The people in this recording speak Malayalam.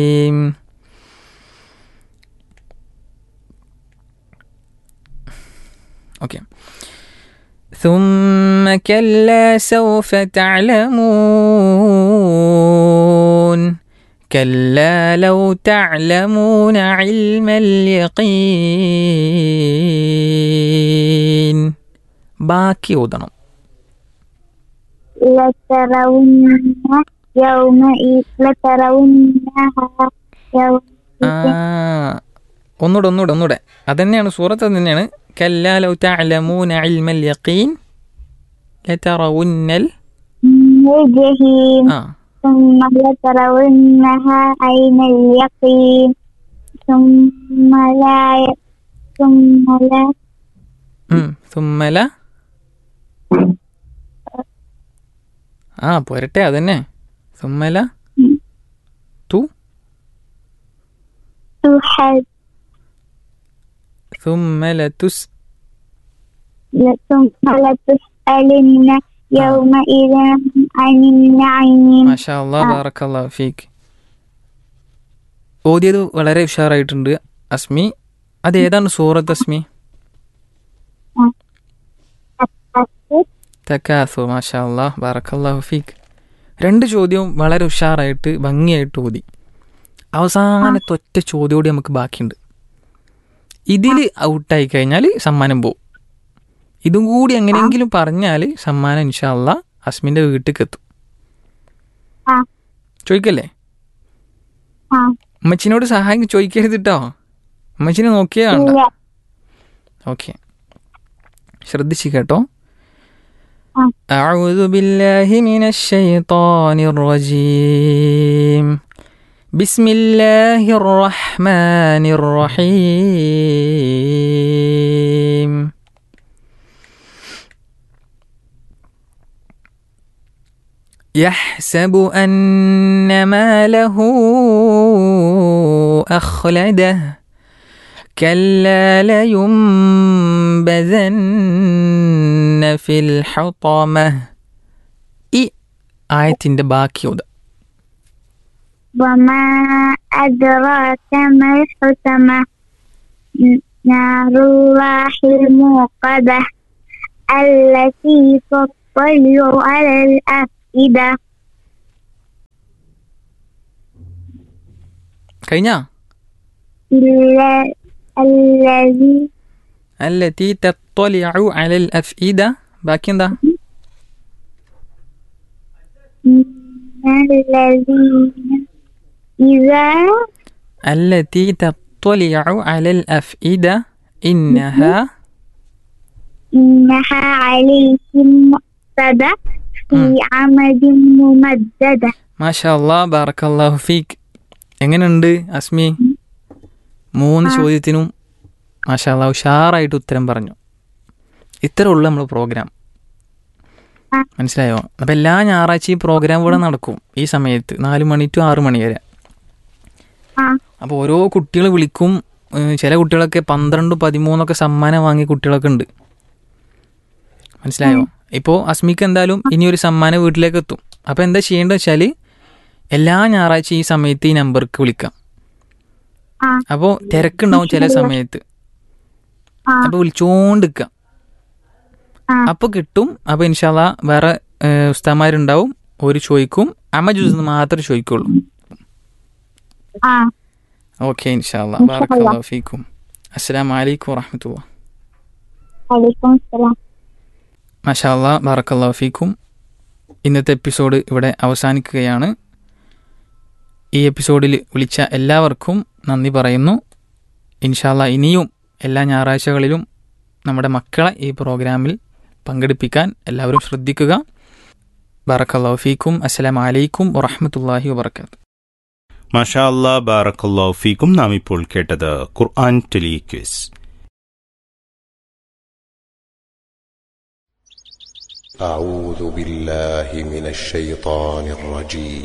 ഓക്കെ ثم كلا سوف تعلمون كلا لو تعلمون علم اليقين ബാക്കി ഓതണം لترون يومئذ لترونها ആ يومئذ ഒന്നൂടെ ഒന്നൂടെ ഒന്നൂടെ അതന്നെയാണ് സൂറത്ത് അത് തന്നെയാണ് كلا لو تعلمون علم اليقين لترون الجحيم ആ ثم لترونها عين اليقين ثم لا ي- ثم لا ഉം. ثم لا ആ പോരട്ടെ അതന്നെ ثم لا തു تحد ثم لتس ثم لتسألن يومئذ عن النعيم മാഷാ അല്ലാ ബാറക്കല്ലാ ഫീക്ക് ഓതിയത് വളരെ ഉഷാറായിട്ടുണ്ട് അസ്മി അത് ഏതാണ് സൂറത്ത് അസ്മി തക്കാസു മാഷാ അല്ലാ ബാറക്കല്ലാഹു ഫീക്ക് രണ്ട് ചോദ്യവും വളരെ ഉഷാറായിട്ട് ഭംഗിയായിട്ട് ഓതി അവസാനത്തെ ഒറ്റ ചോദ്യം കൂടി നമുക്ക് ബാക്കിയുണ്ട് ഇതിൽ ഔട്ടായി കഴിഞ്ഞാൽ സമ്മാനം പോവും ഇതും കൂടി എങ്ങനെയെങ്കിലും പറഞ്ഞാൽ സമ്മാനം ഇൻഷാ അല്ലാ അസ്മിൻ്റെ വീട്ടിലേക്ക് എത്തും ആ ചോദിക്കല്ലേ ആ ഉമ്മച്ചിനോട് സഹായം ചോദിക്കരുത് കേട്ടോ ഉമ്മച്ചിനെ നോക്കിയേ വേണ്ട ഇല്ല ഓക്കെ ശ്രദ്ധിച്ച് കേട്ടോ ആ أعوذ بالله من الشيطان الرجيم بسم الله الرحمن الرحيم يحسب أن ماله أخلده كلا لينبذن في الحطمة ഈ ആയത്തിൻ്റെ ബാക്കിയോത് وما أدراك ما الحطمة نار الله الموقدة التي تطلع على الأفئدة കഴിഞ്ഞാ إلا الذي التي تطلع على الأفئدة ബാക്കി എന്താ الذين إذا التي تطلع على الأفئدة إنها إنها عليهم مؤصدة في عمد ممددة മാഷാ അല്ലാ ബാറക്കല്ലാഹു ഫീക്ക് എങ്ങനെയുണ്ട് അസ്മി മൂന്ന് ചോദ്യത്തിനും മാഷാ അല്ലാ ഉഷാറായിട്ട് ഉത്തരം പറഞ്ഞു ഇത്രയുള്ള നമ്മൾ പ്രോഗ്രാം ആ. മനസ്സിലായോ അപ്പം എല്ലാ ഞായറാഴ്ചയും പ്രോഗ്രാം ഇവിടെ നടക്കും ഈ സമയത്ത് നാല് മണി ടു ആറ് മണി വരെ ആ അപ്പോൾ ഓരോ കുട്ടികൾ വിളിക്കും ഏഹ് ചില കുട്ടികളൊക്കെ പന്ത്രണ്ട് പതിമൂന്നൊക്കെ സമ്മാനം വാങ്ങിയ കുട്ടികളൊക്കെ ഉണ്ട് മനസ്സിലായോ ഇപ്പോൾ അസ്മിക്ക് എന്തായാലും ഇനി ഒരു സമ്മാനം വീട്ടിലേക്ക് എത്തും അപ്പോൾ എന്താ ചെയ്യേണ്ടത് വെച്ചാൽ എല്ലാ ഞായറാഴ്ച ഈ സമയത്ത് ഈ നമ്പർക്ക് വിളിക്കാം ആ അപ്പോൾ തിരക്കുണ്ടാവും ചില സമയത്ത് ആ അപ്പോൾ വിളിച്ചോണ്ടിരിക്കുക ആ അപ്പോൾ കിട്ടും അപ്പോൾ ഇൻഷാല്ല വേറെ ഏഹ്, ഉസ്താമാരുണ്ടാവും ഒരു ചോദിക്കും അമ്മ ജ്യൂസ് മാത്രമേ ചോദിക്കുള്ളൂ ആ ഓക്കെ ഇൻഷാല്ല ബാറക്കല്ലാഹു ഫീക്കും അസ്സലാമു അലൈക്കും വറഹമത്തുള്ള വലൈക്കും സലാം മഷാല്ല ബാറക്കല്ലാഹു ഫീക്കും ഇന്നത്തെ എപ്പിസോഡ് ഇവിടെ അവസാനിക്കുകയാണ് ഈ എപ്പിസോഡിൽ വിളിച്ച എല്ലാവർക്കും നന്ദി പറയുന്നു ഇൻഷാല്ല ഇനിയും എല്ലാ ഞായറാഴ്ചകളിലും നമ്മുടെ മക്കളെ ഈ പ്രോഗ്രാമിൽ പങ്കെടുപ്പിക്കാൻ എല്ലാവരും ശ്രദ്ധിക്കുക ബാറക്കല്ലാഹു ഫീക്കും അസ്സലാമു അലൈക്കും വറഹമത്തല്ലാഹി വബർക്കാത്തു മഷാ അല്ലാ ബാറക്കല്ലാഹു ഫീക്കും നാം ഇപ്പോൾ കേട്ടത് ഖുർആൻ ടെലിക്വിസ് أعوذ بالله من الشيطان الرجيم